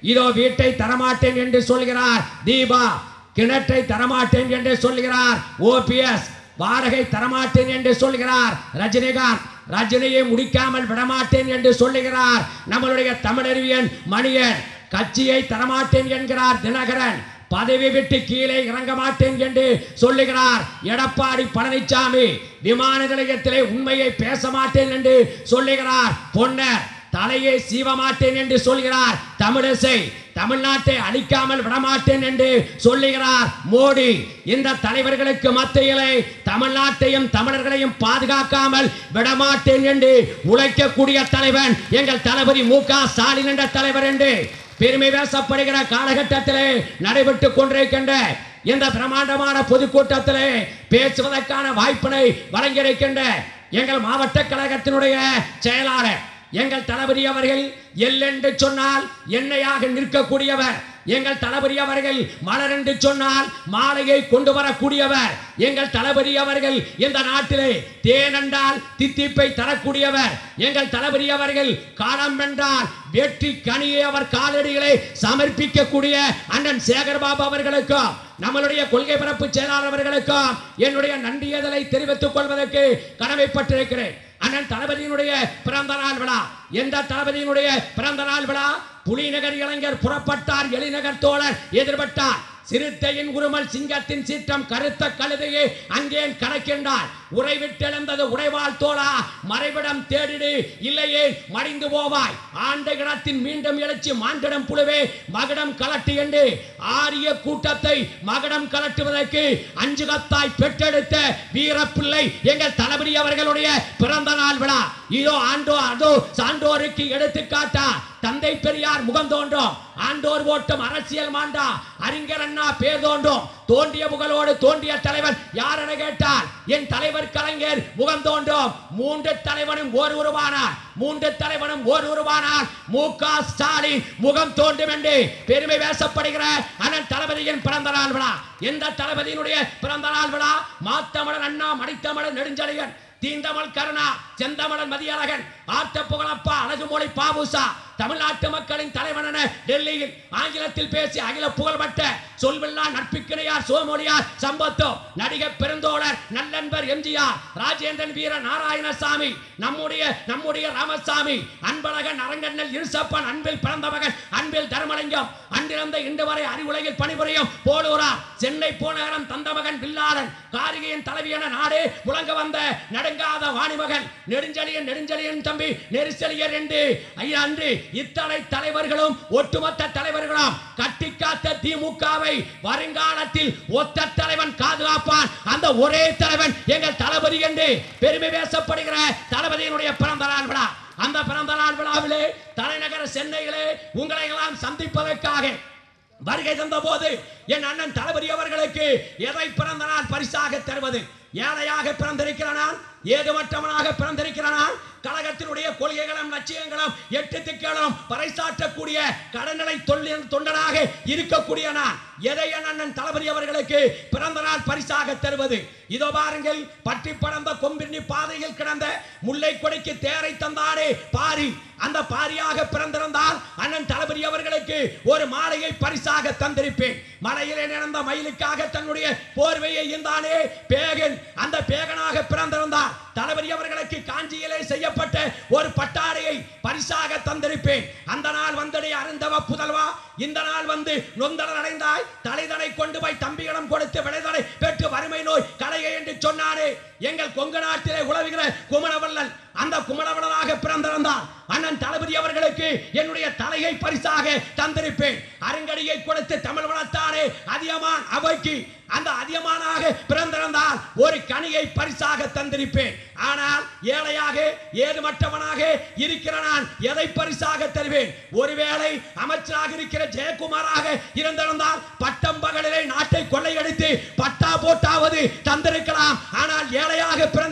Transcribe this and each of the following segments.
இதோ வீட்டை தரமாட்டேன் என்று சொல்கிறார் தீபா கிணற்றை தரமாட்டேன் என்று சொல்கிறார் ஓபிஎஸ் வாடகை தரமாட்டேன் என்று சொல்கிறார் ரஜினிகாந்த் ரஜினியை முடிக்காமல் விடமாட்டேன் என்று சொல்லுகிறார் நம்மளுடைய தமிழறிவியன் மணியன் கட்சியை தரமாட்டேன் என்கிறார் தினகரன் பதவி விட்டு கீழே இறங்க மாட்டேன் என்று சொல்லுகிறார் எடப்பாடி பழனிசாமி விமான நிலையத்திலே உண்மையை பேச மாட்டேன் என்று சொல்லுகிறார் பொன்னர் தலையை சீவ மாட்டேன் என்று சொல்கிறார் தமிழிசை தமிழ்நாட்டை அழிக்காமல் விடமாட்டேன் என்று சொல்லுகிறார் மோடி இந்த தலைவர்களுக்கு மத்தியிலே தமிழ்நாட்டையும் தமிழர்களையும் பாதுகாக்காமல் விடமாட்டேன் என்று உழைக்கக்கூடிய தலைவன் எங்கள் தளபதி மு க ஸ்டாலின் என்ற தலைவர் என்று பெருமை பேசப்படுகிற காலகட்டத்திலே நடைபெற்றுக் கொண்டிருக்கின்ற இந்த பிரமாண்டமான பொதுக்கூட்டத்திலே பேசுவதற்கான வாய்ப்பினை வழங்கியிருக்கின்ற எங்கள் மாவட்ட கழகத்தினுடைய செயலாளர் எங்கள் தளபதி அவர்கள் எல்லென்று சொன்னால் எண்ணெயாக நிற்கக்கூடியவர் எங்கள் தளபதி அவர்கள் மலர் என்று சொன்னால் மாலையை கொண்டு வரக்கூடியவர் எங்கள் தளபதி அவர்கள் இந்த நாட்டிலே தேன் என்றால் தித்திப்பை தரக்கூடியவர் எங்கள் தளபதி அவர்கள் காலம் என்றால் வெற்றி கனியை அவர் காலடிகளை சமர்ப்பிக்கக்கூடிய அண்ணன் சேகர்பாபு அவர்களுக்கும் நம்மளுடைய கொள்கை பரப்பு செயலாளர் அவர்களுக்கும் என்னுடைய நன்றியதலை தெரிவித்துக் கொள்வதற்கு கடமைப்பட்டிருக்கிறேன் அண்ணன் தளபதியினுடைய பிறந்த நாள் விழா எந்த தளபதியினுடைய பிறந்த நாள் விழா புலிநகர் இளைஞர் புறப்பட்டார் எளிநகர் தோழர் எதிர்பட்டார் சிறுத்தையின் உருமல் சிங்கத்தின் சீற்றம் கருத்த கழுதையை அங்கே கணக்கின்றார் உறைவிட்டெழுந்தது உடைவாள் தோழா மறைவிடம் தேடிடு இல்லையே மடிந்து போவாய் ஆண்ட இடத்தின் மீண்டும் எழுச்சி மாண்டிடம் புழுவே மகடம் கலட்டு என்று ஆரிய கூட்டத்தை மகடம் கலட்டுவதற்கு அஞ்சு கத்தாய் பெற்றெடுத்த வீரப்பிள்ளை எங்கள் தளபதி அவர்களுடைய பிறந்த நாள் விழா இதோ ஆண்டோ அதோ சான்றோருக்கு எடுத்துக்காட்டா தந்தை பெரியார் முகம் தோன்றும் ஆண்டோர் ஓட்டும் அரசியல் மாண்டா அறிஞர் அண்ணா பேர் தோன்றும் தோன்றிய புகழோடு தோன்றிய தலைவன் யார் என கேட்டார் என் தலைவர் கலைஞர் முகம் தோன்றும் மூன்று தலைவனும் ஓர் உருவானார் மூன்று தலைவனும் ஓர் உருவானார் மு க ஸ்டாலின் முகம் தோன்றும் என்று பெருமை பேசப்படுகிற அண்ணன் தளபதியின் பிறந்த நாள் விழா எந்த தளபதியினுடைய பிறந்த நாள் விழா மாத்தமிழன் அண்ணா மணித்தமிழன் நெடுஞ்செழியன் தீந்தமிழ் கருணா செந்தமிழன் மதியழகன் ஆட்ட புகழப்பா அழகுமொழி பாபுசா தமிழ்நாட்டு மக்களின் தலைவன் என டெல்லியில் ஆங்கிலத்தில் பேசி அகில புகழ்பட்ட சொல்வில்லா நட்பிக்கிணையார் சோமொழியார் சம்பத்தோ நடிகர் பெருந்தோழர் நல்லன்பர் எம்ஜிஆர் ராஜேந்திரன் வீர நாராயணசாமி நம்முடைய நம்முடைய ராமசாமி அன்பழகன் அரங்கண்ணல் இருசப்பன் அன்பில் பிறந்த மகன் அன்பில் தர்மலிங்கம் அன்றிருந்த இன்று வரை அறிவுலகில் பணிபுரியும் போலூரா சென்னை போனகரம் தந்த மகன் வில்லாளன் காரிகையின் தலைவி என நாடே முழங்க வந்த நடுங்காத வாணிமகன் நெடுஞ்செழியன் நெடுஞ்செழியன் தம்பி நெரிசலியர் என்று ஐயா அன்று இத்தனை தலைவர்களும் ஒட்டுமொத்த தலைவர்களும் கட்டி காத்த திமுகவை வருங்காலத்தில் ஒத்த தலைவன் பாதுகாப்பான் அந்த ஒரே தலைவன் எங்கள் தளபதி என்று பெருமை பேசப்படுகிற தளபதியினுடைய பிறந்த நாள் விழா அந்த பிறந்த நாள் விழாவிலே தலைநகர சென்னையிலே உங்களை எல்லாம் சந்திப்பதற்காக வருகை தந்த போது என் அண்ணன் தளபதி அவர்களுக்கு எதை பிறந்த நாள் பரிசாக தருவது ஏழையாக பிறந்திருக்கிற நான் ஏதுமற்றவனாக பிறந்திருக்கிற நான் கழகத்தினுடைய கொள்கைகளும் லட்சியங்களும் எட்டு திக்களும் பறைசாற்றக்கூடிய கடநிலை தொழில் தொண்டனாக இருக்கக்கூடிய நான் எதை என் அண்ணன் தளபதி அவர்களுக்கு பிறந்த நாள் பரிசாக தருவது இதோ பாருங்கள் பற்றி படர்ந்த கொம்பின்னி பாதையில் கிடந்த முல்லை கொடிக்கு தேரை தந்தாரே பாரி அந்த பாரியாக பிறந்திருந்தால் அண்ணன் தளபதி அவர்களுக்கு ஒரு மாலையை பரிசாக தந்திருப்பேன் மலையிலே நடந்த மயிலுக்காக தன்னுடைய போர்வையை இருந்தானே பேகன் அந்த பேகனாக பிறந்திருந்தார் தளபதி அவர்களுக்கு காஞ்சியிலே செய்யப்பட்ட ஒரு பட்டாடையை பரிசாக தந்திருப்பேன் அந்த நாள் வந்தடை அருந்தவ புதல்வா இந்த நாள் வந்து நொந்தடன் அடைந்தாய் தலைதனை கொண்டு போய் தம்பியிடம் கொடுத்து விளைதலை பெற்று வறுமை நோய் களைய என்று சொன்னானே எங்கள் கொங்கு நாட்டிலே உழவுகிற குமணவல்லன் அந்த குமணவளனாக பிறந்திருந்தார் அண்ணன் தளபதி அவர்களுக்கு என்னுடைய தலையை பரிசாக தந்திருப்பேன் அருங்கடியை கொடுத்து தமிழ் வளர்த்தானே அதியமான் அவைக்கு அந்த அதியமானாக பிறந்திருந்தால் ஒரு கனியை பரிசாக தந்திருப்பேன் ஆனால் ஏழையாக ஏதுமற்றவனாக இருக்கிற நான் எதை பரிசாக தருவேன் ஒருவேளை அமைச்சராக இருக்கிற ஜெயக்குமாராக இருந்திருந்தால் பட்டம் பகலிலே நாட்டை கொள்ளையடித்து பட்டா போட்டாவது தந்திருக்கலாம் ஆனால் ஏழையாக பிறந்திருக்கிற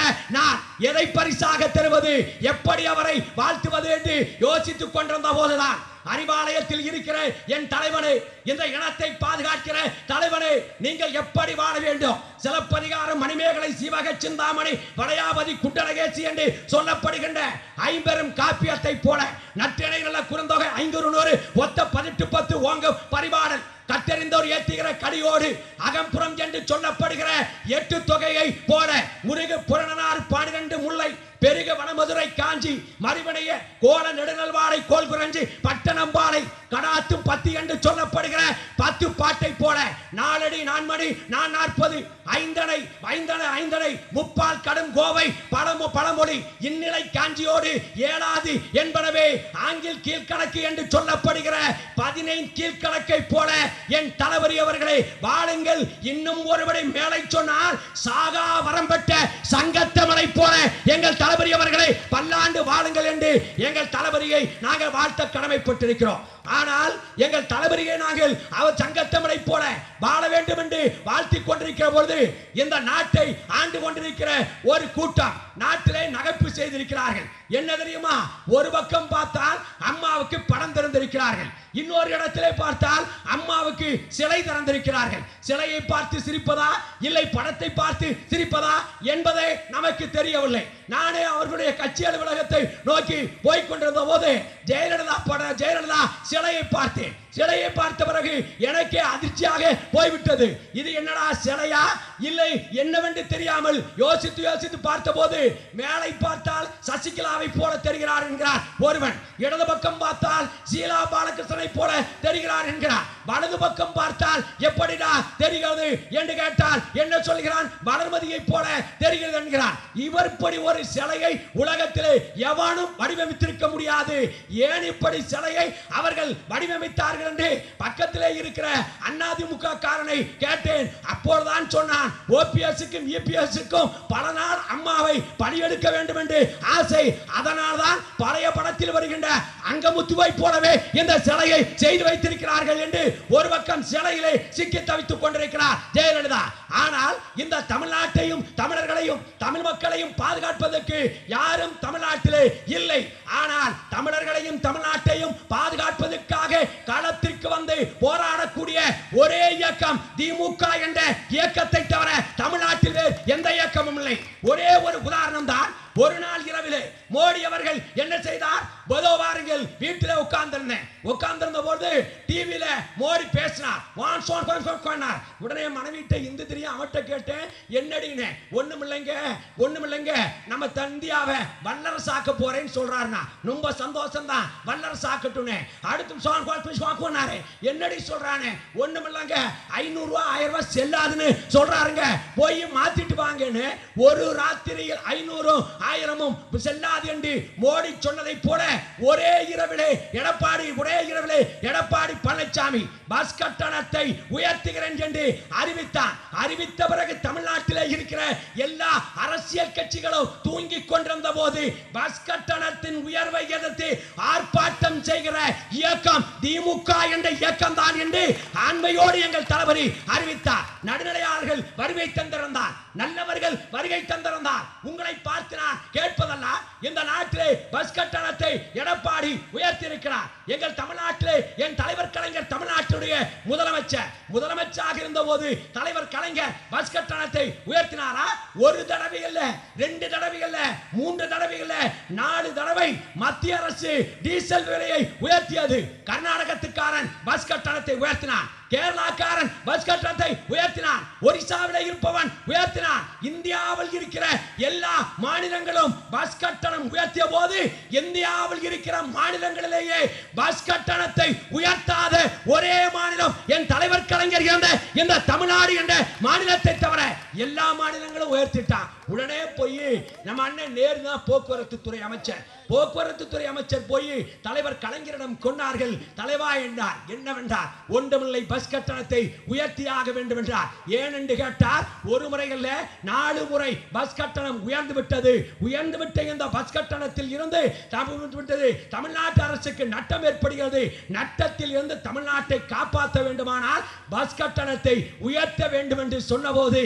நான் எதை பரிசாக தருவது எப்படி அவரை வாழ்த்துவது என்று யோசித்துக் கொண்டிருந்த போதுதான் அறிவாலயத்தில் இருக்கிற என் தலைவனே இந்த இனத்தை பாதுகாக்கிற தலைவனே நீங்கள் எப்படி வாழ வேண்டும் சிலப்பதிகாரம் மணிமேகலை சிவக சிந்தாமணி வளையாபதி குண்டலகேசி என்று சொல்லப்படுகின்ற ஐம்பெரும் காப்பியத்தை போல நற்றிணை நல்ல குறுந்தொகை ஐங்குறு நூறு ஒத்த பதினெட்டு பத்து ஓங்கும் பரிபாடல் கற்றறிந்தோர் ஏற்றுகிற கடியோடு அகம்புறம் என்று சொல்லப்படுகிற எட்டு தொகையை போல முருகு புறணனார் பனிரெண்டு முல்லை பெருக வனமதுரை காஞ்சி மறுவினைய கோல நெடுநல்வாடை கோல் குறைஞ்சி பட்டணம்பாலை கடாத்தும் பத்தி என்று சொல்லப்படுகிற பத்து பாட்டை போல நாலடி நான்மணி நான் நாற்பது ஐந்தனை ஐந்தனை ஐந்தனை முப்பால் கடும் கோவை பழமு பழமொழி இந்நிலை காஞ்சியோடு ஏழாது என்பனவே ஆங்கில் கீழ்கணக்கு என்று சொல்லப்படுகிற பதினைந்து கீழ்கணக்கை போல என் தளபதி அவர்களே வாழுங்கள் இன்னும் ஒருவரை மேலை சொன்னால் சாகா வரம் பெற்ற சங்கத்தமனை போல எங்கள் தளபதி அவர்களை பல்லாண்டு வாழுங்கள் என்று எங்கள் தளபதியை நாங்கள் வாழ்த்த கடமைப்பட்டிருக்கிறோம் ஆனால் எங்கள் தளபதியை நாங்கள் அவர் சங்கத்தமிழை போல வாழ வேண்டும் என்று வாழ்த்திக் கொண்டிருக்கிற பொழுது இந்த நாட்டை ஆண்டு கொண்டிருக்கிற ஒரு கூட்டம் நாட்டிலே நகைப்பு செய்திருக்கிறார்கள் என்ன தெரியுமா ஒரு பக்கம் பார்த்தால் அம்மாவுக்கு படம் திறந்திருக்கிறார்கள் இன்னொரு இடத்திலே பார்த்தால் அம்மாவுக்கு சிலை திறந்திருக்கிறார்கள் சிலையை பார்த்து சிரிப்பதா இல்லை படத்தை பார்த்து சிரிப்பதா என்பதே நமக்கு தெரியவில்லை நானே அவர்களுடைய கட்சி அலுவலகத்தை நோக்கி போய் கொண்டிருந்த போது ஜெயலலிதா பட ஜெயலலிதா சிலையை பார்த்தேன் சிலையை பார்த்த பிறகு எனக்கே அதிர்ச்சியாக போய்விட்டது இது என்னடா சிலையா இல்லை என்னவென்று தெரியாமல் யோசித்து யோசித்து பார்த்தபோது மேலை பார்த்தால் சசிகலாவை போல தெரிகிறார் என்கிறார் ஒருவன் இடது பக்கம் பார்த்தால் சீலா பாலகிருஷ்ணனை போல தெரிகிறார் என்கிறார் வலது பக்கம் பார்த்தால் எப்படிடா தெரிகிறது என்று கேட்டால் என்ன சொல்கிறான் வளர்மதியை போல தெரிகிறது என்கிறான் இவர் இப்படி ஒரு சிலையை உலகத்திலே எவனும் வடிவமைத்திருக்க முடியாது ஏன் இப்படி சிலையை அவர்கள் வடிவமைத்தார்கள் என்று பக்கத்திலே இருக்கிற அதிமுக காரனை கேட்டேன் அப்போதுதான் சொன்னான் ஓபிஎஸ்க்கும் இபிஎஸ்க்கும் பல நாள் அம்மாவை பணியெடுக்க வேண்டும் என்று ஆசை அதனால் தான் பழைய படத்தில் வருகின்ற அங்கமுத்துவை போலவே இந்த சிலையை செய்து வைத்திருக்கிறார்கள் என்று ஒரு பக்கம் சிலையிலே சிக்கி தவித்துக் கொண்டிருக்கிறார் ஜெயலலிதா ஆனால் இந்த தமிழ்நாட்டையும் தமிழர்களையும் தமிழ் மக்களையும் பாதுகாப்பதற்கு யாரும் தமிழ்நாட்டிலே இல்லை ஆனால் தமிழர்களையும் தமிழ்நாட்டையும் பாதுகாப்பதற்காக களத்திற்கு வந்து போராடக்கூடிய ஒரே இயக்கம் திமுக என்ற இயக்கத்தை தவிர தமிழ்நாட்டில் வேறு எந்த இயக்கமும் இல்லை ஒரே ஒரு உதாரணம் தான் ஒரு நாள் இரவிலே மோடி அவர்கள் என்ன செய்தார் பதோ வாருங்கள் வீட்டிலே உட்கார்ந்திருந்தேன் உட்கார்ந்திருந்த போது டிவியில மோடி பேசினார் வான் சோன் கோன் கோன் கோன்னார் உடனே மனைவிட்ட இந்து தெரியும் அவட்ட கேட்டேன் என்னடின்னு ஒண்ணும் இல்லைங்க ஒண்ணும் இல்லைங்க நம்ம தந்தியாவை வல்லரசாக்க போறேன்னு சொல்றாருன்னா ரொம்ப சந்தோஷம் தான் வல்லரசாக்கட்டும்னு அடுத்து சோன் கோன் கோன் கோன் கோன்னாரு என்னடி சொல்றானே ஒண்ணும் இல்லைங்க ஐநூறு ரூபாய் ஆயிரம் ரூபாய் செல்லாதுன்னு சொல்றாருங்க போய் மாத்திட்டு வாங்கன்னு ஒரு ராத்திரியில் ஐநூறும் ஆயிரமும் செல்லாது என்று மோடி சொன்னதை போல ஒரே இரவிலே எடப்பாடி ஒரே இரவிலே எடப்பாடி பழனிசாமி பஸ் கட்டணத்தை உயர்த்துகிறேன் என்று அறிவித்தார் அறிவித்த பிறகு தமிழ்நாட்டிலே இருக்கிற எல்லா அரசியல் கட்சிகளும் தூங்கிக் கொண்டிருந்த போது பஸ் கட்டணத்தின் உயர்வை எதிர்த்து ஆர்ப்பாட்டம் செய்கிற இயக்கம் திமுக என்ற இயக்கம் தான் என்று ஆண்மையோடு எங்கள் தளபதி அறிவித்தார் நடுநிலையாளர்கள் வருகை தந்திருந்தார் நல்லவர்கள் வருகை தந்திருந்தார் உங்களை பார்த்து நான் கேட்பதல்ல இந்த நாட்டிலே பஸ் கட்டணத்தை எடப்பாடி உயர்த்தியிருக்கிறார் எங்கள் தமிழ்நாட்டிலே என் தலைவர் கலைஞர் தமிழ்நாட்டுடைய முதலமைச்சர் முதலமைச்சராக இருந்த போது தலைவர் கலைஞர் பஸ் கட்டணத்தை உயர்த்தினாரா ஒரு தடவை இல்ல ரெண்டு தடவை இல்ல மூன்று தடவை இல்ல நாலு தடவை மத்திய அரசு டீசல் விலையை உயர்த்தியது கர்நாடகத்துக்காரன் பஸ் கட்டணத்தை உயர்த்தினான் கேரளாக்காரன் பஸ் கட்டணத்தை உயர்த்தினான் ஒரிசாவில் இருப்பவன் உயர்த்தினான் இந்தியாவில் இருக்கிற எல்லா மாநிலங்களும் பஸ் கட்டணம் உயர்த்திய போது இந்தியாவில் இருக்கிற மாநிலங்களிலேயே பஸ் கட்டணத்தை உயர்த்தாத ஒரே மாநிலம் என் தலைவர் கலைஞர் இருந்த இந்த தமிழ்நாடு என்ற மாநிலத்தை தவிர எல்லா மாநிலங்களும் உயர்த்திட்டான் உடனே போய் நம்ம அண்ணன் நேரு தான் போக்குவரத்து துறை அமைச்சர் போக்குவரத்து துறை அமைச்சர் போய் தலைவர் கலைஞரிடம் கொண்டார்கள் தலைவா என்றார் என்னவென்றார் ஒன்றுமில்லை பஸ் கட்டணத்தை உயர்த்தியாக வேண்டும் என்றார் ஏன் என்று கேட்டார் ஒரு முறை அல்ல நாலு முறை பஸ் கட்டணம் உயர்ந்து விட்டது உயர்ந்து விட்ட இந்த பஸ் கட்டணத்தில் இருந்து தமிழ் விட்டது தமிழ்நாட்டு அரசுக்கு நட்டம் ஏற்படுகிறது நட்டத்தில் இருந்து தமிழ்நாட்டை காப்பாற்ற வேண்டுமானால் பஸ் கட்டணத்தை உயர்த்த வேண்டும் என்று சொன்னபோது தலைவர்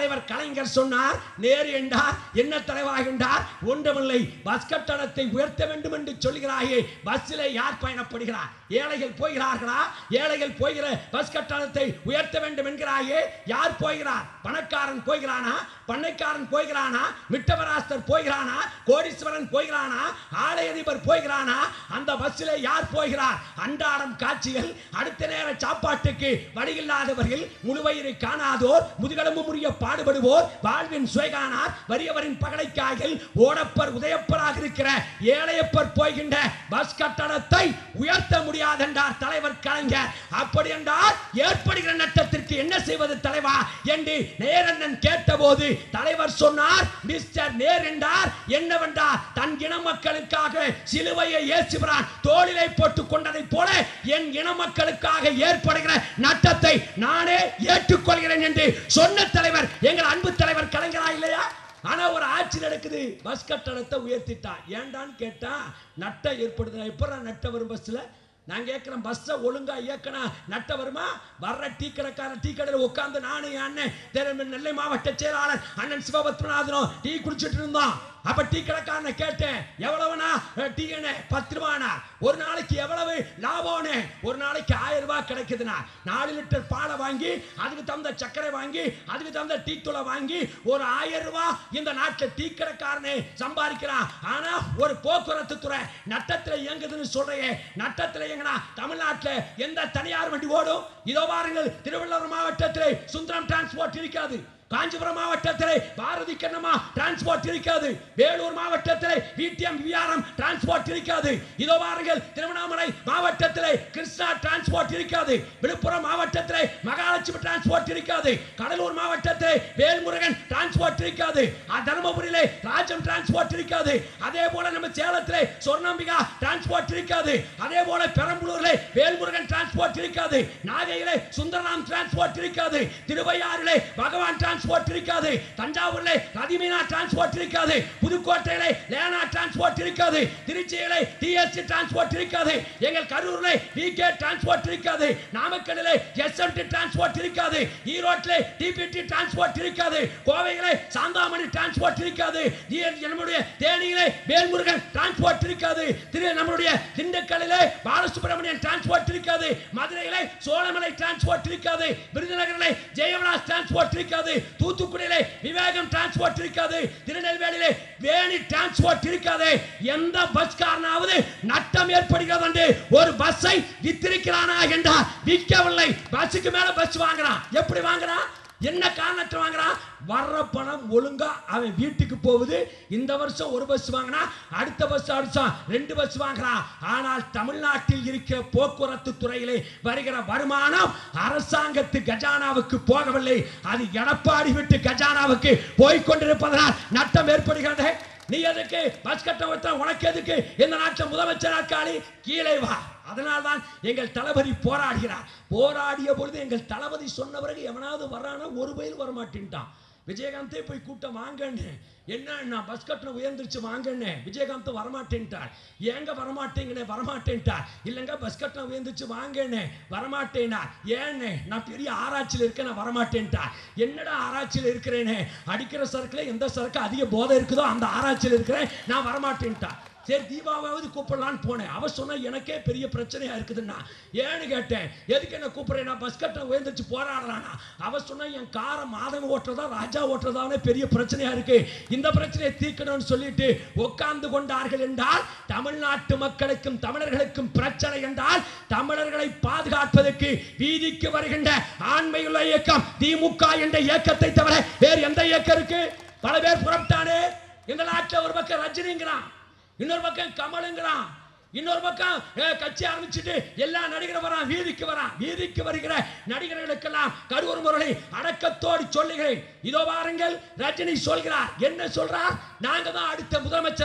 தலைவர் கலைஞர் சொன்னார் நேரு என்றார் என்ன தலைவாகின்றார் ஒன்றுமில்லை பஸ் கட்டணத்தை உயர்த்த வேண்டும் என்று சொல்கிறாயே பஸ்ஸிலே யார் பயணப்படுகிறார் ஏழைகள் போகிறார்களா ஏழைகள் போகிற பஸ் கட்டணத்தை உயர்த்த வேண்டும் என்கிறாயே யார் போகிறார் பணக்காரன் போகிறானா பண்ணைக்காரன் போகிறானா மிட்டவராஸ்தர் போகிறானா கோடீஸ்வரன் போகிறானா ஆலை அதிபர் போகிறானா அந்த பஸ்ஸிலே யார் போகிறார் அன்றாடம் காட்சிகள் அடுத்த நேர சாப்பாட்டுக்கு வழியில்லாதவர்கள் முழுவயிறு காணாதோர் முதுகெலும்பு முறிய பாடுபடுவோர் வாழ்வின் சுயகானார் வறியவரின் பகடைக்காய்கள் ஓடப்பர் உதயப்பராக இருக்கிற ஏழையப்பர் போகின்ற பஸ் கட்டணத்தை உயர்த்த முடியாதென்றார் தலைவர் கலைஞர் அப்படி என்றால் ஏற்படுகிற நட்டத்திற்கு என்ன செய்வது தலைவா என்று நேரண்ணன் கேட்டபோது தலைவர் சொன்னார் மிஸ்டர் நேர் என்றார் என்னவென்றார் தன் இன மக்களுக்காக சிலுவையை இயேசுகிறான் தோளிலை போட்டுக் கொண்டதைப் போல என் இன மக்களுக்காக ஏற்படுகிற நட்டத்தை நானே ஏற்றுக்கொள்கிறேன் என்று சொன்ன தலைவர் எங்கள் அன்பு தலைவர் கலைஞரா இல்லையா ஆனா ஒரு ஆட்சி நடக்குது பஸ் கட்டணத்தை உயர்த்திட்டான் ஏன்டான்னு கேட்டா நட்டம் ஏற்படுது எப்படா நட்டம் வரும் பஸ்ல நான் கேட்கிறேன் பஸ்ஸை ஒழுங்கா இயக்கினா நட்ட வருமா வர்ற டீ கடைக்காரன் டீ கடையில் உட்காந்து நானும் என் அண்ணன் திரு- நெல்லை மாவட்ட செயலாளர் அண்ணன் சிவபத்மநாதனும் டீ குடிச்சிட்டு இருந்தோம் அப்ப டீ கடைக்காரனை கேட்டேன் எவ்வளவுனா அஹ், டீ என்ன பத்து ரூபானா ஒரு நாளைக்கு எவ்வளவு லாபம்னு ஒரு நாளைக்கு ஆயிரம் ரூபாய் கிடைக்குதுண்ணா நாலு லிட்டர் பாலை வாங்கி அதுக்கு தகுந்த சர்க்கரை வாங்கி அதுக்கு தகுந்த டீ தூளை வாங்கி ஒரு ஆயிரம் ரூபாய் இந்த நாட்டில் டீ கடைக்காரனே சம்பாதிக்கிறான் ஆனா ஒரு போக்குவரத்து துறை நட்டத்தில் இயங்குதுன்னு சொல்றையே நட்டத்தில் இயங்கினா தமிழ்நாட்டில் எந்த தனியார் வண்டி ஓடும் இதோ பாருங்கள் திருவள்ளூர் மாவட்டத்தில் சுந்தரம் டிரான்ஸ்போர்ட் இருக்காது காஞ்சிபுரம் மாவட்டத்தில் பாரதி கண்ணம்மா டிரான்ஸ்போர்ட் இருக்காது வேலூர் மாவட்டத்தில் விடிஎம் விஆர்எம் டிரான்ஸ்போர்ட் இருக்காது இதோ பாருங்கள் திருவண்ணாமலை மாவட்டத்தில் கிருஷ்ணா டிரான்ஸ்போர்ட் இருக்காது விழுப்புரம் மாவட்டத்தில் மகாலட்சுமி டிரான்ஸ்போர்ட் இருக்காது கடலூர் மாவட்டத்தில் வேல்முருகன் டிரான்ஸ்போர்ட் இருக்காது அ, தருமபுரியிலே ராஜம் டிரான்ஸ்போர்ட் இருக்காது அதே போல நம்ம சேலத்திலே சொர்ணம்பிகா டிரான்ஸ்போர்ட் இருக்காது அதே போல பெரம்பலூரிலே வேல்முருகன் டிரான்ஸ்போர்ட் இருக்காது நாகையிலே சுந்தரராம் டிரான்ஸ்போர்ட் இருக்காது திருவையாறிலே பகவான் டிரான்ஸ்போர்ட் இருக்காது தஞ்சாவூரிலே ரதிமீனா டிரான்ஸ்போர்ட் இருக்காது புதுக்கோட்டையிலே லேனா டிரான்ஸ்போர்ட் இருக்காது திருச்சியிலே டிஎஸ்சி டிரான்ஸ்போர்ட் இருக்காது எங்கள் கரூரிலே விகே டிரான்ஸ்போர்ட் இருக்காது நாமக்கல்லிலே எஸ்எம்டி டிரான்ஸ்போர்ட் இருக்காது ஈரோட்டிலே டிபிடி டிரான்ஸ்போர்ட் இருக்காது கோவையிலே சாந்தாமணி டிரான்ஸ்போர்ட் இருக்காது ஈ- நம்முடைய தேனியிலே வேல்முருகன் டிரான்ஸ்போர்ட் இருக்காது திரு நம்முடைய திண்டுக்கல்லிலே பாலசுப்ரமணியன் டிரான்ஸ்போர்ட் இருக்காது மதுரையிலே சோழமலை டிரான்ஸ்போர்ட் இருக்காது விருதுநகரிலே ஜெயவிலாஸ் டிரான்ஸ்போர்ட் இருக்காது தூத்துக்குடியிலே விவேகம் டிரான்ஸ்போர்ட் இருக்காது திருநெல்வேலியிலே வேணி டிரான்ஸ்போர்ட் இருக்காது எந்த பஸ் காரனாவது நட்டம் ஏற்படுகிறது என்று ஒரு பஸ்ஸை வித்திருக்கிறானா என்றால் விற்கவில்லை பஸ்ஸுக்கு மேல பஸ் வாங்குறான் எப்படி வாங்குறான் என்ன காரணத்தை வாங்குறான் வர்ற பணம் ஒழுங்கா அவன் வீட்டுக்கு போகுது இந்த வருஷம் ஒரு பஸ் வாங்கினா அடுத்த பஸ் வருஷம் ரெண்டு பஸ் வாங்குறான் ஆனால் தமிழ்நாட்டில் இருக்கிற போக்குவரத்து துறையிலே வருகிற வருமானம் அரசாங்கத்து கஜானாவுக்கு போகவில்லை அது எடப்பாடி விட்டு கஜானாவுக்கு போய்க் கொண்டிருப்பதனால் நட்டம் ஏற்படுகிறது நீ எதுக்கு பஸ் கட்ட வைத்த உனக்கு எதுக்கு இந்த நாட்டில் முதலமைச்சர் நாற்காலி கீழே வா அதனால்தான் எங்கள் தளபதி போராடுகிறார் போராடிய பொழுது எங்கள் தளபதி சொன்ன பிறகு எவனாவது வர்றானா ஒரு பயில் வரமாட்டேன்ட்டான் விஜயகாந்தே போய் கூட்டம் வாங்கன்னு என்ன நான் பஸ் கட்டணம் உயர்ந்துருச்சு வாங்கன்னு விஜயகாந்த் வரமாட்டேன்ட்டார் ஏங்க வரமாட்டேங்கண்ணே வரமாட்டேன்ட்டார் இல்லைங்க பஸ் கட்டணம் உயர்ந்துச்சு வாங்கன்னு வரமாட்டேனார் ஏன்னு நான் பெரிய ஆராய்ச்சியில் இருக்கேன் நான் வரமாட்டேன்ட்டார் என்னடா ஆராய்ச்சியில் இருக்கிறேனே அடிக்கிற சரக்குல எந்த சரக்கு அதிக போதை இருக்குதோ அந்த ஆராய்ச்சியில் இருக்கிறேன் நான் வரமாட்டேன்ட்டார் சரி தீபாவாவது கூப்பிடலான்னு போனேன் அவ சொன்னா எனக்கே பெரிய பிரச்சனையா இருக்குதுன்னா ஏன்னு கேட்டேன் எதுக்கு என்ன கூப்பிடுறேன் நான் பஸ் கட்டணம் உயர்ந்துச்சு போராடுறானா அவ சொன்னா என் காரை மாதம் ஓட்டுறதா ராஜா ஓட்டுறதாவே பெரிய பிரச்சனையா இருக்கு இந்த பிரச்சனையை தீர்க்கணும்னு சொல்லிட்டு உட்கார்ந்து கொண்டார்கள் என்றால் தமிழ்நாட்டு மக்களுக்கும் தமிழர்களுக்கும் பிரச்சனை என்றால் தமிழர்களை பாதுகாப்பதற்கு வீதிக்கு வருகின்ற ஆண்மையுள்ள இயக்கம் திமுக என்ற இயக்கத்தை தவிர வேறு எந்த இயக்கம் இருக்கு பல பேர் புறப்பட்டானே இந்த நாட்டில் ஒரு பக்கம் ரஜினிங்கிறான் இன்னொரு பக்கம் கமலுங்கிறான் இன்னொரு பக்கம் அஹ், கட்சி ஆரம்பிச்சுட்டு எல்லா நடிகரும் வரான் வீதிக்கு வரான் வீதிக்கு வருகிற நடிகர்களுக்கெல்லாம் கருவூர் முரளி அடக்கத்தோடு சொல்லுகிறேன் இதோ பாருங்கள் ரஜினி சொல்கிறார் என்ன சொல்றார் நாங்க தான் அடுத்த முதலமைச்சர்கிறார்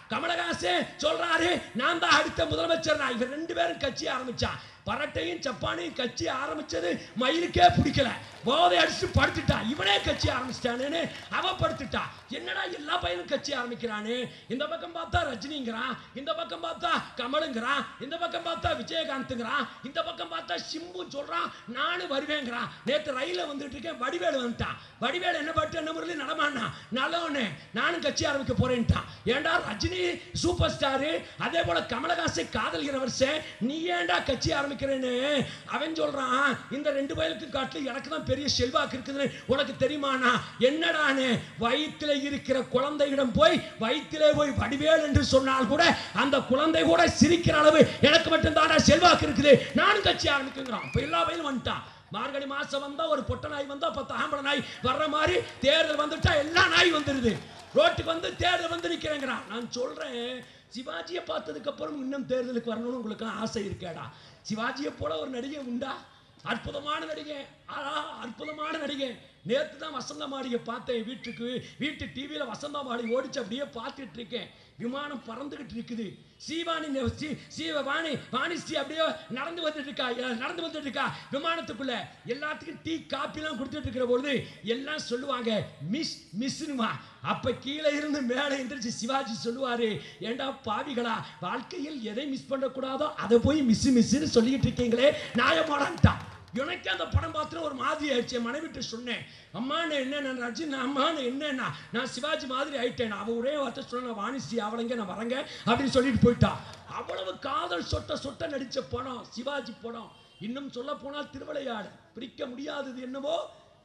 கமலஹாசன் சொல்றாரு நான் தான் அடுத்த முதலமைச்சர் நான் இவன் ரெண்டு பேரும் கட்சி ஆரம்பிச்சான் பரட்டையும் சப்பானையும் கட்சி ஆரம்பிச்சது மயிலுக்கே பிடிக்கல போதை அடிச்சு படுத்துட்டான் இவனே கட்சி ஆரம்பிச்சிட்டானேன்னு அவ படுத்துட்டான் என்னடா எல்லா பையனும் கட்சி ஆரம்பிக்கிறானு இந்த பக்கம் பார்த்தா ரஜினிங்கிறான் இந்த பக்கம் பார்த்தா கமலுங்கிறான் இந்த பக்கம் பார்த்தா விஜயகாந்த்ங்கிறான் இந்த பக்கம் பார்த்தா சிம்பு சொல்றான் நானும் வருவேங்கிறான் நேத்து ரயில வந்துட்டு இருக்கேன் வடிவேலு வந்துட்டான் வடிவேலு என்ன பாட்டு என்ன முறையில் நடமானா நல்லவனே நானும் கட்சி ஆரம்பிக்க போறேன்ட்டான் ஏன்டா ரஜினி சூப்பர் ஸ்டாரு அதே போல கமலஹாசன் காதல்கிறவர்ஸே நீ ஏன்டா கட்சி ஆரம்பிக்கிறேன்னு அவன் சொல்றான் இந்த ரெண்டு வயலுக்கு காட்டில் எனக்கு தான் பெரிய செல்வாக்கு இருக்குதுன்னு உனக்கு தெரியுமானா என்னடான்னு வயிற்றில இருக்கிற குழந்தையிடம் போய் வயிற்றிலே போய் வடிவேல் என்று சொன்னால் கூட அந்த குழந்தை கூட சிரிக்கிற அளவு எனக்கு மட்டும் தானே செல்வாக்கு இருக்குது நானும் கட்சி ஆரம்பிக்குங்கிறான் இப்போ எல்லா வயலும் வந்துட்டான் மார்கழி மாசம் வந்தா ஒரு பொட்ட நாய் வந்தா பத்து ஆம்பளை நாய் வர்ற மாதிரி தேர்தல் வந்துட்டா எல்லா நாய் வந்துருது ரோட்டுக்கு வந்து தேர்தல் வந்து நிக்கிறேங்கிறான் நான் சொல்றேன் சிவாஜியை பார்த்ததுக்கு அப்புறம் இன்னும் தேர்தலுக்கு வரணும்னு உங்களுக்கு ஆசை இருக்கேடா சிவாஜியை போல ஒரு நடிகை உண்டா அற்புதமான நடிகை ஆனா அற்புதமான நடிகை நேத்து தான் வசந்த மாளிகை பார்த்தேன் வீட்டுக்கு வீட்டு டிவியில வசந்த மாளிகை ஓடிச்சு அப்படியே பார்த்துட்டு இருக்கேன் விமானம் பறந்துகிட்டு இருக்குது சீவானி நெ- சீ- சீவ வாணி வாணிஸ்ரீ அப்படியே நடந்து வந்துட்டு இருக்கா எ- நடந்து வந்துட்டு இருக்கா விமானத்துக்குள்ள எல்லாத்துக்கும் டீ காப்பிலாம் கொடுத்துட்டு இருக்கிற பொழுது எல்லாம் சொல்லுவாங்க மிஸ் மிஸ்னுமா அப்ப கீழே இருந்து மேலே எந்திரிச்சு சிவாஜி சொல்லுவாரு ஏண்டா பாவிகளா வாழ்க்கையில் எதை மிஸ் பண்ணக்கூடாதோ அதை போய் மிஸ் மிஸ்ன்னு சொல்லிட்டு இருக்கீங்களே நியாயமாடான்ட்டான் எனக்கு அந்த படம் பார்த்துட்டு ஒரு மாதிரி ஆயிடுச்சு என் மனைவிட்டு சொன்னேன் அம்மா நான் என்ன நான் ரஜினி அம்மா நான் என்னன்னா நான் சிவாஜி மாதிரி ஆயிட்டேன் அவ ஒரே வார்த்தை சொன்ன நான் வாணிஸ்ரீ அவளைங்க நான் வரங்க அப்படின்னு சொல்லிட்டு போயிட்டா அவ்வளவு காதல் சொட்ட சொட்ட நடிச்ச படம் சிவாஜி படம் இன்னும் சொல்ல போனால் திருவிளையாடு பிரிக்க முடியாதது என்னவோ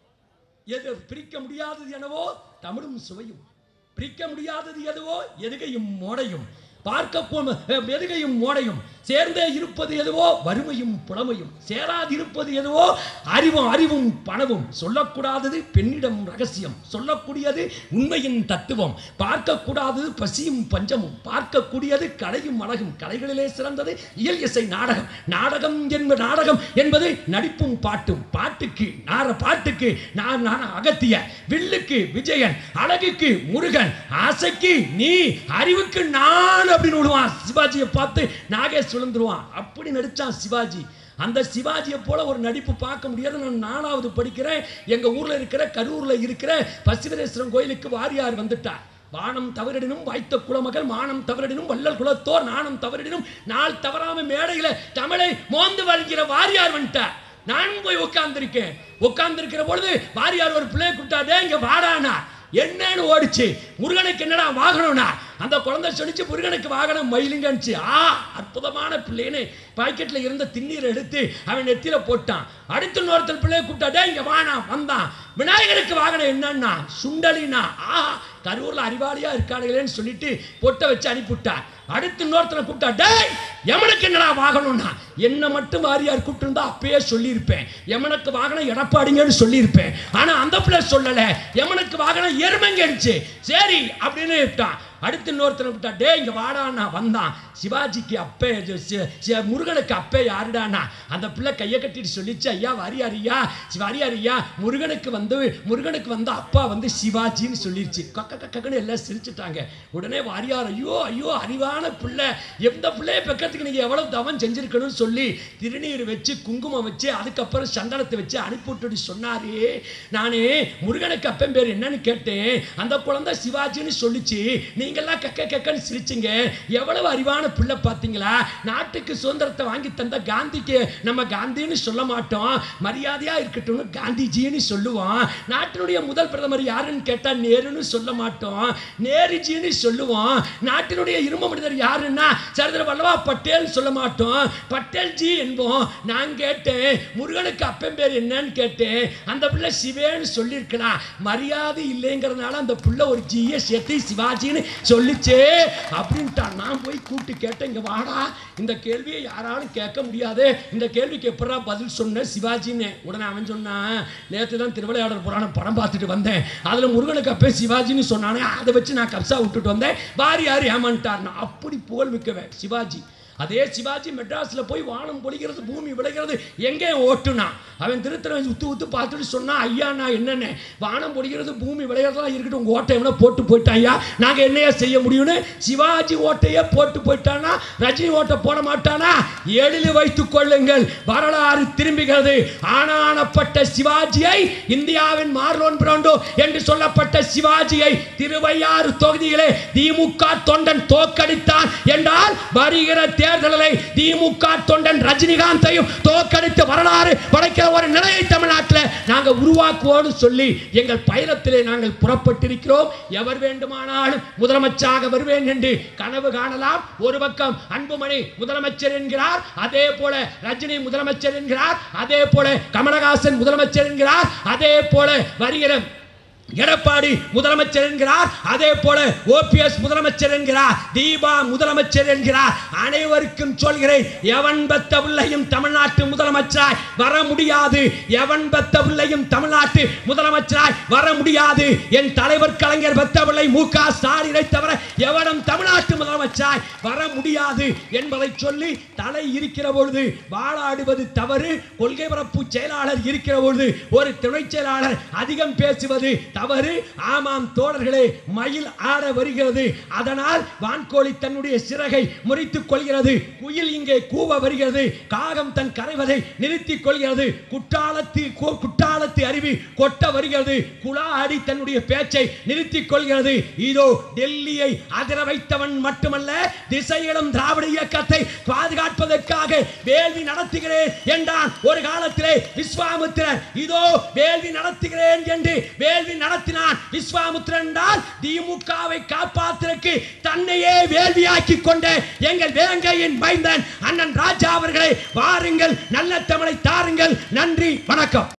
எது பிரிக்க முடியாதது என்னவோ தமிழும் சுவையும் பிரிக்க முடியாதது எதுவோ எதுகையும் மோடையும் பார்க்க போ- எதுகையும் மோடையும் சேர்ந்தே இருப்பது எதுவோ வறுமையும் புலமையும் சேராதிருப்பது எதுவோ அறிவும் அறிவும் பணமும் சொல்லக்கூடாதது பெண்ணிடம் ரகசியம் சொல்லக்கூடியது உண்மையின் தத்துவம் பார்க்கக்கூடாதது பசியும் பஞ்சமும் பார்க்கக்கூடியது கலையும் அழகும் கலைகளிலே சிறந்தது இயல் இசை நாடகம் நாடகம் என்ப நாடகம் என்பது நடிப்பும் பாட்டும் பாட்டுக்கு நார பாட்டுக்கு நான் நான் அகத்திய வில்லுக்கு விஜயன் அழகுக்கு முருகன் ஆசைக்கு நீ அறிவுக்கு நான் அப்படின்னு விடுவான் சிவாஜியை பார்த்து நாகேஷ் விழுந்துருவான் அப்படி நடிச்சான் சிவாஜி அந்த சிவாஜியை போல ஒரு நடிப்பு பார்க்க முடியாது நான் நாலாவது படிக்கிறேன் எங்க ஊர்ல இருக்கிற கரூர்ல இருக்கிற பசிவரேஸ்வரன் கோயிலுக்கு வாரியார் வந்துட்டார் வானம் தவறிடினும் வாய்த்த குலமகள் மானம் தவறிடினும் வள்ளல் குலத்தோர் நாணம் தவறிடினும் நாள் தவறாம மேடையில தமிழை மோந்து வாழ்கிற வாரியார் வந்துட்டார் நான் போய் உட்கார்ந்திருக்கேன் உட்கார்ந்திருக்கிற பொழுது வாரியார் ஒரு பிள்ளை கூட்டாதே இங்க வாடானா என்னன்னு ஓடிச்சு முருகனுக்கு என்னடா வாகனம்னா அந்த குழந்தை சொல்லிச்சு முருகனுக்கு வாகனம் மயிலுங்கன்னுச்சு ஆ அற்புதமான பிள்ளைன்னு பாக்கெட்ல இருந்த திண்ணீரை எடுத்து அவன் நெத்தியில போட்டான் அடுத்து இன்னொருத்தர் பிள்ளைய கூப்பிட்டாடே இங்க வானா வந்தான் விநாயகருக்கு வாகனம் என்னன்னா சுண்டலினா ஆ கரூர்ல அறிவாளியா இருக்கானுங்களேன்னு சொல்லிட்டு பொட்டை வச்சு அனுப்பிவிட்டார் அடுத்து இன்னொருத்தனை கூப்பிட்டா டேய் எமனுக்கு என்னடா வாகனம்னா என்ன மட்டும் வாரியார் கூப்பிட்டு அப்பயே சொல்லியிருப்பேன் எமனுக்கு வாகனம் எடப்பாடிங்கன்னு சொல்லியிருப்பேன் ஆனா அந்த பிள்ளை சொல்லல எமனுக்கு வாகனம் எருமைங்கடிச்சு சரி அப்படின்னு விட்டான் அடுத்து இன்னொருத்தனை விட்டா டே இங்க வாடான்னா வந்தான் சிவாஜிக்கு அப்பே இது சி- சி- முருகனுக்கு அப்பே யாருடானா அந்த பிள்ளை கையை கட்டிட்டு சொல்லிச்சு ஐயா வாரியாரியா வாரியாரியா முருகனுக்கு வந்து முருகனுக்கு வந்து அப்பா வந்து சிவாஜின்னு சொல்லிருச்சு கக்க கக்கன்னு எல்லாம் சிரிச்சுட்டாங்க உடனே வாரியார் ஐயோ ஐயோ அறிவான பிள்ளை எந்த பிள்ளைய பக்கத்துக்கு நீங்க எவ்வளவு தவம் செஞ்சிருக்கணும்னு சொல்லி திருநீர் வச்சு குங்குமம் வச்சு அதுக்கப்புறம் சந்தனத்தை வச்சு அனுப்பிவிட்டு சொன்னாரு நானே முருகனுக்கு அப்பன் பேர் என்னன்னு கேட்டேன் அந்த குழந்தை சிவாஜின்னு சொல்லிச்சு நீங்கெல்லாம் கக்க கக்கன்னு சிரிச்சிங்க எவ்வளவு அறிவான பிள்ளை பார்த்தீங்களா நாட்டுக்கு சுதந்திரத்தை வாங்கி தந்த காந்திக்கு நம்ம காந்தின்னு சொல்ல மாட்டோம் மரியாதையா இருக்கட்டும்னு காந்திஜின்னு சொல்லுவோம் நாட்டினுடைய முதல் பிரதமர் யாருன்னு கேட்டா நேருன்னு சொல்ல மாட்டோம் நேருஜின்னு சொல்லுவோம் நாட்டினுடைய இரும்பு மனிதர் யாருன்னா சர்தார் வல்லபா பட்டேல் சொல்ல மாட்டோம் பட்டேல் ஜி என்போம் நான் கேட்டேன் முருகனுக்கு அப்பன் பேர் என்னன்னு கேட்டேன் அந்த பிள்ளை சிவேன்னு சொல்லியிருக்கலாம் மரியாதை இல்லைங்கிறதுனால அந்த பிள்ளை ஒரு ஜியை சேர்த்து சிவாஜின்னு சொல்லிச்சே அப்படின்ட்டான் நான் போய் கூப்பிட்டு கேட்டேன் இங்க வாடா இந்த கேள்வியை யாராலும் கேட்க முடியாது இந்த கேள்விக்கு எப்படா பதில் சொன்ன சிவாஜின்னு உடனே அவன் சொன்னான் நேற்று தான் திருவிளையாடல் புராணம் படம் பார்த்துட்டு வந்தேன் அதில் முருகனுக்கு அப்பே சிவாஜின்னு சொன்னானே அதை வச்சு நான் கப்சா விட்டுட்டு வந்தேன் வாரி யார் ஏமான்ட்டார்னா அப்படி புகழ் மிக்கவன் சிவாஜி அதே சிவாஜி மெட்ராஸ்ல போய் வானம் பொழிகிறது பூமி விளைகிறது எங்கே ஓட்டுனா அவன் திருத்தனை உத்து உத்து பார்த்துட்டு சொன்னான் ஐயா நான் என்னென்ன வானம் பொடிக்கிறது பூமி விளையாடுறதெல்லாம் இருக்கட்டும் உங்கள் ஓட்டை எவ்வளோ போட்டு போயிட்டான் ஐயா நாங்கள் என்னையா செய்ய முடியும்னு சிவாஜி ஓட்டையே போட்டு போயிட்டானா ரஜினி ஓட்டை போட மாட்டானா எழில் வைத்துக் கொள்ளுங்கள் வரலாறு திரும்புகிறது ஆனானப்பட்ட சிவாஜியை இந்தியாவின் மார்லோன் பிராண்டோ என்று சொல்லப்பட்ட சிவாஜியை திருவையாறு தொகுதியிலே திமுக தொண்டன் தோக்கடித்தான் என்றால் வருகிற தேர்தலில் திமுக தொண்டன் ரஜினிகாந்தையும் தோக்கடித்து வரலாறு படைக்கிற ஒரு நிலையை தமிழ்நாட்டில் நாங்கள் உருவாக்குவோம்னு சொல்லி எங்கள் பயணத்திலே நாங்கள் புறப்பட்டிருக்கிறோம் எவர் வேண்டுமானாலும் முதலமைச்சராக வருவேன் என்று கனவு காணலாம் ஒரு பக்கம் அன்புமணி முதலமைச்சர் என்கிறார் அதே போல ரஜினி முதலமைச்சர் என்கிறார் அதே போல கமலஹாசன் முதலமைச்சர் என்கிறார் அதே போல வருகிற எடப்பாடி முதலமைச்சர் என்கிறார் அதே போல ஓபிஎஸ் முதலமைச்சர் என்கிறார் தீபா முதலமைச்சர் என்கிறார் அனைவருக்கும் சொல்கிறேன் எவன் பெத்த பிள்ளையும் தமிழ்நாட்டு முதலமைச்சராய் வர முடியாது எவன் பெத்த பிள்ளையும் தமிழ்நாட்டு முதலமைச்சராய் வர முடியாது என் தலைவர் கலைஞர் பெத்த பிள்ளை மு க ஸ்டாலினை தவிர எவனும் தமிழ்நாட்டு முதலமைச்சராய் வர முடியாது என்பதை சொல்லி தலை இருக்கிற பொழுது வாழாடுவது தவறு கொள்கை பரப்பு செயலாளர் இருக்கிற பொழுது ஒரு துணை செயலாளர் அதிகம் பேசுவது தவறு ஆமாம் தோழர்களே மயில் ஆட வருகிறது அதனால் வான்கோழி தன்னுடைய சிறகை முறித்துக் கொள்கிறது குயில் இங்கே கூவ வருகிறது காகம் தன் கரைவதை நிறுத்திக் கொள்கிறது குற்றாலத்து கு- குற்றாலத்து அருவி கொட்ட வருகிறது குழாடி தன்னுடைய பேச்சை நிறுத்திக் கொள்கிறது இதோ டெல்லியை அதிர வைத்தவன் மட்டுமல்ல திசையிலும் திராவிட இயக்கத்தை பாதுகாப்பதற்காக வேள்வி நடத்துகிறேன் என்றான் ஒரு காலத்திலே விஸ்வாமித்திரர் இதோ வேள்வி நடத்துகிறேன் என்று வேள்வி நடத்தினான் விஸ்வாமித்திரன் என்றால் திமுகவை காப்பாற்றுவதற்கு தன்னையே வேள்வியாக்கி கொண்ட எங்கள் வேங்கையின் மைந்தன் அண்ணன் ராஜா அவர்களை வாருங்கள் நல்ல தமிழை தாருங்கள் நன்றி வணக்கம்